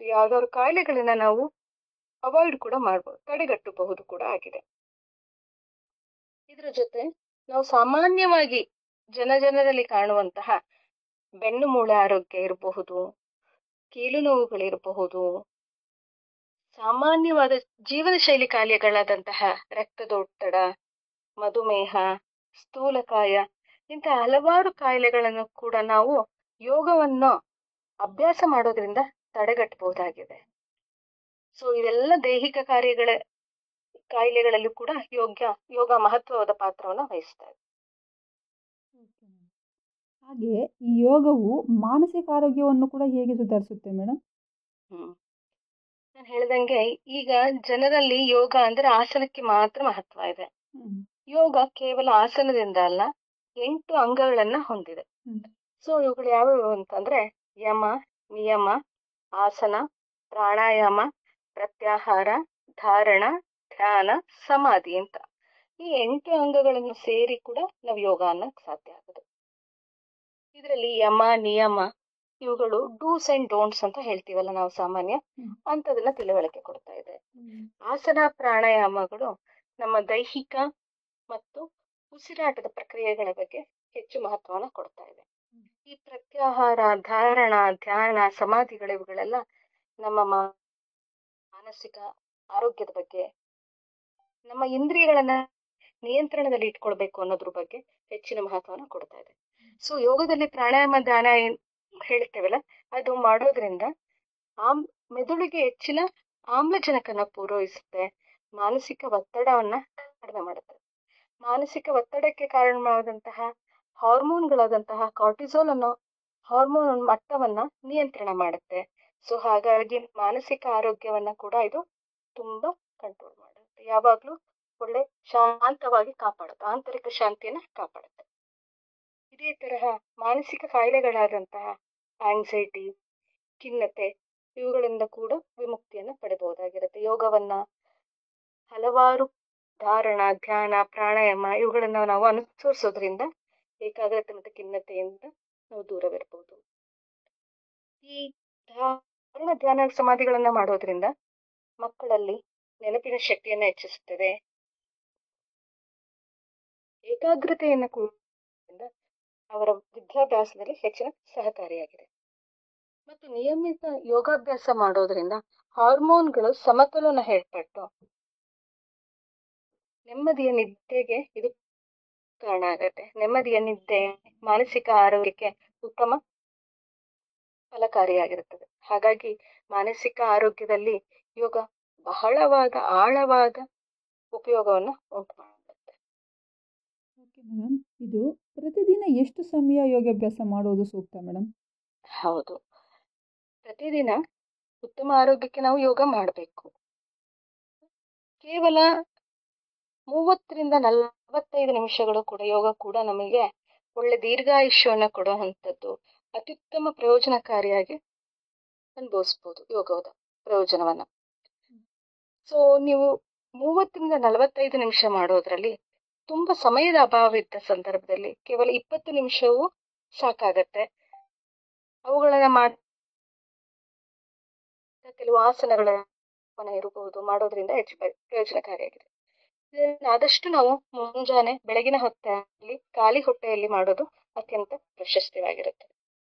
ಮತ್ತು ಯಾವ್ದಾದ್ರು ಕಾಯಿಲೆಗಳನ್ನ ನಾವು ಅವಾಯ್ಡ್ ಕೂಡ ಮಾಡ್ಬೋದು ತಡೆಗಟ್ಟಬಹುದು ಕೂಡ ಆಗಿದೆ ಇದರ ಜೊತೆ ನಾವು ಸಾಮಾನ್ಯವಾಗಿ ಜನ ಜನರಲ್ಲಿ ಕಾಣುವಂತಹ ಬೆನ್ನು ಮೂಳೆ ಆರೋಗ್ಯ ಇರಬಹುದು ಕೀಲು ನೋವುಗಳಿರಬಹುದು ಸಾಮಾನ್ಯವಾದ ಜೀವನ ಶೈಲಿ ಕಾಯಿಲೆಗಳಾದಂತಹ ರಕ್ತದೊತ್ತಡ ಮಧುಮೇಹ ಸ್ಥೂಲಕಾಯ ಇಂತಹ ಹಲವಾರು ಕಾಯಿಲೆಗಳನ್ನು ಕೂಡ ನಾವು ಯೋಗವನ್ನು ಅಭ್ಯಾಸ ಮಾಡೋದ್ರಿಂದ ತಡೆಗಟ್ಟಬಹುದಾಗಿದೆ ಸೊ ಇವೆಲ್ಲ ದೈಹಿಕ ಕಾರ್ಯಗಳ ಕಾಯಿಲೆಗಳಲ್ಲೂ ಕೂಡ ಯೋಗ್ಯ ಯೋಗ ಮಹತ್ವವಾದ ಪಾತ್ರವನ್ನು ವಹಿಸ್ತಾ ಇದೆ ಹಾಗೆ ಈ ಯೋಗವು ಮಾನಸಿಕ ಆರೋಗ್ಯವನ್ನು ಕೂಡ ಹೇಗೆ ಸುಧಾರಿಸುತ್ತೆ ಮೇಡಮ್ ಹ್ಮ್ ನಾನು ಹೇಳ್ದಂಗೆ ಈಗ ಜನರಲ್ಲಿ ಯೋಗ ಅಂದ್ರೆ ಆಸನಕ್ಕೆ ಮಾತ್ರ ಮಹತ್ವ ಇದೆ ಯೋಗ ಕೇವಲ ಆಸನದಿಂದ ಅಲ್ಲ ಎಂಟು ಅಂಗಗಳನ್ನ ಹೊಂದಿದೆ ಹ್ಮ್. ಸೊ ಇವುಗಳು ಯಾವ್ಯಾವು ಅಂತಂದ್ರೆ ಯಮ ನಿಯಮ ಆಸನ ಪ್ರಾಣಾಯಾಮ ಪ್ರತ್ಯಾಹಾರ ಧಾರಣ ಧ್ಯಾನ ಸಮಾಧಿ ಅಂತ ಈ ಎಂಟು ಅಂಗಗಳನ್ನು ಸೇರಿ ಕೂಡ ನಾವು ಯೋಗ ಅನ್ನಕ್ ಸಾಧ್ಯ ಆಗೋದು ಇದರಲ್ಲಿ ಯಮ ನಿಯಮ ಇವುಗಳು ಡೂಸ್ ಅಂಡ್ ಡೋಂಟ್ಸ್ ಅಂತ ಹೇಳ್ತೀವಲ್ಲ ನಾವು ಸಾಮಾನ್ಯ ಹ್ಮ್. ಅಂತದನ್ನ ತಿಳುವಳಿಕೆ ಕೊಡ್ತಾ ಇದೆ ಆಸನ ಪ್ರಾಣಾಯಾಮಗಳು ನಮ್ಮ ದೈಹಿಕ ಮತ್ತು ಉಸಿರಾಟದ ಪ್ರಕ್ರಿಯೆಗಳ ಬಗ್ಗೆ ಹೆಚ್ಚು ಮಹತ್ವನ ಕೊಡ್ತಾ ಇದೆ ಹ್ಮ್. ಈ ಪ್ರತ್ಯಾಹಾರ ಧಾರಣ ಧ್ಯಾನ ಸಮಾಧಿಗಳು ಇವುಗಳೆಲ್ಲ ನಮ್ಮ ಮಾ- ಮಾನಸಿಕ ಆರೋಗ್ಯದ ಬಗ್ಗೆ ನಮ್ಮ ಇಂದ್ರಿಯಗಳನ್ನ ನಿಯಂತ್ರಣದಲ್ಲಿ ಇಟ್ಕೊಳ್ಬೇಕು ಅನ್ನೋದ್ರ ಬಗ್ಗೆ ಹೆಚ್ಚಿನ ಮಹತ್ವನ ಕೊಡ್ತಾ ಇದೆ ಸೊ ಯೋಗದಲ್ಲಿ ಪ್ರಾಣಾಯಾಮ ಧ್ಯಾನ ಏನ್ ಹೇಳ್ತೇವಲ್ಲ ಅದು ಮಾಡೋದ್ರಿಂದ ಆಮ್ ಮೆದುಳಿಗೆ ಹೆಚ್ಚಿನ ಆಮ್ಲಜನಕನ ಪೂರೈಸುತ್ತೆ ಮಾನಸಿಕ ಒತ್ತಡವನ್ನ ಕಡಿಮೆ ಮಾಡುತ್ತೆ ಮಾನಸಿಕ ಒತ್ತಡಕ್ಕೆ ಕಾರಣವಾದಂತಹ ಹಾರ್ಮೋನ್ಗಳಾದಂತಹ ಕಾರ್ಟಿಸೋಲ್ ಅನ್ನೋ ಹಾರ್ಮೋನ್ ಮಟ್ಟವನ್ನ ನಿಯಂತ್ರಣ ಮಾಡುತ್ತೆ ಸೊ ಹಾಗಾಗಿ ಮಾನಸಿಕ ಆರೋಗ್ಯವನ್ನ ಕೂಡ ಇದು ತುಂಬಾ ಕಂಟ್ರೋಲ್ ಮಾಡುತ್ತೆ ಯಾವಾಗ್ಲೂ ಒಳ್ಳೆ ಶಾಂತವಾಗಿ ಕಾಪಾಡುತ್ತೆ ಆಂತರಿಕ ಶಾಂತಿಯನ್ನ ಕಾಪಾಡುತ್ತೆ ಇದೇ ತರಹ ಮಾನಸಿಕ ಕಾಯಿಲೆಗಳಾದಂತಹ ಆಂಗ್ಸೈಟಿ ಖಿನ್ನತೆ ಇವುಗಳಿಂದ ಕೂಡ ವಿಮುಕ್ತಿಯನ್ನ ಪಡೆಯಬಹುದಾಗಿರುತ್ತೆ ಯೋಗವನ್ನ ಹಲವಾರು ಧಾರಣ ಧ್ಯಾನ ಪ್ರಾಣಾಯಾಮ ಇವುಗಳನ್ನ ನಾವು ಅನುಸರಿಸೋದ್ರಿಂದ ಏಕಾಗ್ರತೆ ಮತ್ತು ಖಿನ್ನತೆಯಿಂದ ನಾವು ದೂರವಿರಬಹುದು ಈ ಧಾರಣ ಧ್ಯಾನ ಸಮಾಧಿಗಳನ್ನ ಮಾಡೋದ್ರಿಂದ ಮಕ್ಕಳಲ್ಲಿ ನೆನಪಿನ ಶಕ್ತಿಯನ್ನ ಹೆಚ್ಚಿಸುತ್ತದೆ ಏಕಾಗ್ರತೆಯನ್ನು ಕೂಡ ಅವರ ವಿದ್ಯಾಭ್ಯಾಸದಲ್ಲಿ ಹೆಚ್ಚಿನ ಸಹಕಾರಿಯಾಗಿದೆ ಮತ್ತು ನಿಯಮಿತ ಯೋಗಾಭ್ಯಾಸ ಮಾಡೋದ್ರಿಂದ ಹಾರ್ಮೋನ್ಗಳು ಸಮತೋಲನ ಏರ್ಪಟ್ಟು ನೆಮ್ಮದಿಯ ನಿದ್ದೆಗೆ ಇದು ಕಾರಣ ಆಗುತ್ತೆ ನೆಮ್ಮದಿಯ ನಿದ್ದೆ ಮಾನಸಿಕ ಆರೋಗ್ಯಕ್ಕೆ ಉತ್ತಮ ಫಲಕಾರಿಯಾಗಿರುತ್ತದೆ ಹಾಗಾಗಿ ಮಾನಸಿಕ ಆರೋಗ್ಯದಲ್ಲಿ ಯೋಗ ಬಹಳವಾದ ಆಳವಾದ ಉಪಯೋಗವನ್ನು ಉಂಟು ಮಾಡುತ್ತೆ ಓಕೆ ಮೇಡಮ್ ಇದು ಪ್ರತಿದಿನ ಎಷ್ಟು ಸಮಯ ಯೋಗಾಭ್ಯಾಸ ಮಾಡೋದು ಸೂಕ್ತ ಮೇಡಮ್ ಹೌದು ಪ್ರತಿದಿನ ಉತ್ತಮ ಆರೋಗ್ಯಕ್ಕೆ ನಾವು ಯೋಗ ಮಾಡಬೇಕು ಕೇವಲ ಮೂವತ್ತರಿಂದ ನಲವತ್ತೈದು ನಿಮಿಷಗಳು ಕೂಡ ಯೋಗ ಕೂಡ ನಮಗೆ ಒಳ್ಳೆ ದೀರ್ಘಾಯುಷ್ಯವನ್ನು ಕೊಡುವಂಥದ್ದು ಅತ್ಯುತ್ತಮ ಪ್ರಯೋಜನಕಾರಿಯಾಗಿ ಅನುಭವಿಸ್ಬೋದು ಯೋಗದ ಪ್ರಯೋಜನವನ್ನ ಸೊ ನೀವು ಮೂವತ್ತರಿಂದ ನಲವತ್ತೈದು ನಿಮಿಷ ಮಾಡೋದ್ರಲ್ಲಿ ತುಂಬಾ ಸಮಯದ ಅಭಾವ ಇದ್ದ ಸಂದರ್ಭದಲ್ಲಿ ಕೇವಲ ಇಪ್ಪತ್ತು ನಿಮಿಷವೂ ಸಾಕಾಗತ್ತೆ ಅವುಗಳನ್ನ ಮಾಡ ಕೆಲವು ಆಸನಗಳ ಇರಬಹುದು ಮಾಡೋದ್ರಿಂದ ಹೆಚ್ಚು ಪ್ರ- ಪ್ರಯೋಜನಕಾರಿಯಾಗಿದೆ ಇದನ್ನ ಆದಷ್ಟು ನಾವು ಮುಂಜಾನೆ ಬೆಳಗಿನ ಹೊತ್ತಲ್ಲಿ ಖಾಲಿ ಹೊಟ್ಟೆಯಲ್ಲಿ ಮಾಡೋದು ಅತ್ಯಂತ ಪ್ರಶಸ್ತಿವಾಗಿರುತ್ತೆ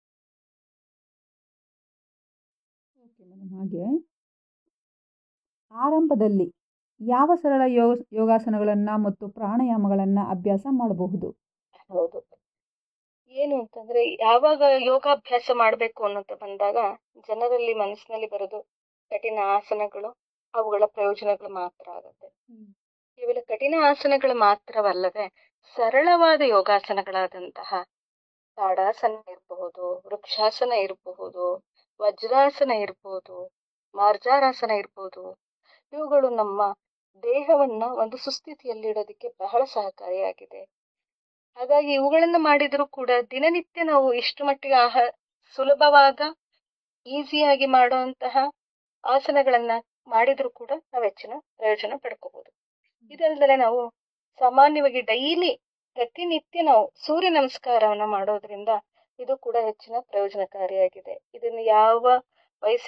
ಓಕೆ ಮೇಡಮ್ ಹಾಗೆ ಆರಂಭದಲ್ಲಿ ಯಾವ ಸರಳ ಯೋಗ ಯೋಗಾಸನಗಳನ್ನು ಮತ್ತು ಪ್ರಾಣಾಯಾಮಗಳನ್ನು ಅಭ್ಯಾಸ ಮಾಡಬಹುದು ಹೌದು ಏನು ಅಂತಂದ್ರೆ ಯಾವಾಗ ಯೋಗಾಭ್ಯಾಸ ಮಾಡಬೇಕು ಅನ್ನೋದು ಬಂದಾಗ ಜನರಲ್ಲಿ ಮನಸ್ಸಿನಲ್ಲಿ ಬರೋದು ಕಠಿಣ ಆಸನಗಳು ಅವುಗಳ ಪ್ರಯೋಜನಗಳು ಮಾತ್ರ ಆಗುತ್ತೆ ಕೇವಲ ಕಠಿಣ ಆಸನಗಳು ಮಾತ್ರವಲ್ಲದೆ ಸರಳವಾದ ಯೋಗಾಸನಗಳಾದಂತಹ ತಾಡಾಸನ ಇರಬಹುದು ವೃಕ್ಷಾಸನ ಇರಬಹುದು ವಜ್ರಾಸನ ಇರಬಹುದು ಮಾರ್ಜಾರಾಸನ ಇರಬಹುದು ಇವುಗಳು ನಮ್ಮ ದೇಹವನ್ನ ಒಂದು ಸುಸ್ಥಿತಿಯಲ್ಲಿ ಇಡೋದಕ್ಕೆ ಬಹಳ ಸಹಕಾರಿಯಾಗಿದೆ ಹಾಗಾಗಿ ಇವುಗಳನ್ನ ಮಾಡಿದರೂ ಕೂಡ ದಿನನಿತ್ಯ ನಾವು ಎಷ್ಟು ಮಟ್ಟಿಗೆ ಆಹ ಸುಲಭವಾದ ಈಸಿಯಾಗಿ ಮಾಡುವಂತಹ ಆಸನಗಳನ್ನ ಮಾಡಿದರೂ ಕೂಡ ನಾವು ಹೆಚ್ಚಿನ ಪ್ರಯೋಜನ ಪಡ್ಕೋಬಹುದು ಇದಲ್ಲದೆ ನಾವು ಸಾಮಾನ್ಯವಾಗಿ ಡೈಲಿ ಪ್ರತಿನಿತ್ಯ ನಾವು ಸೂರ್ಯ ನಮಸ್ಕಾರವನ್ನ ಮಾಡೋದ್ರಿಂದ ಇದು ಕೂಡ ಹೆಚ್ಚಿನ ಪ್ರಯೋಜನಕಾರಿಯಾಗಿದೆ ಇದನ್ನು ಯಾವ ವಯಸ್ಸಿನ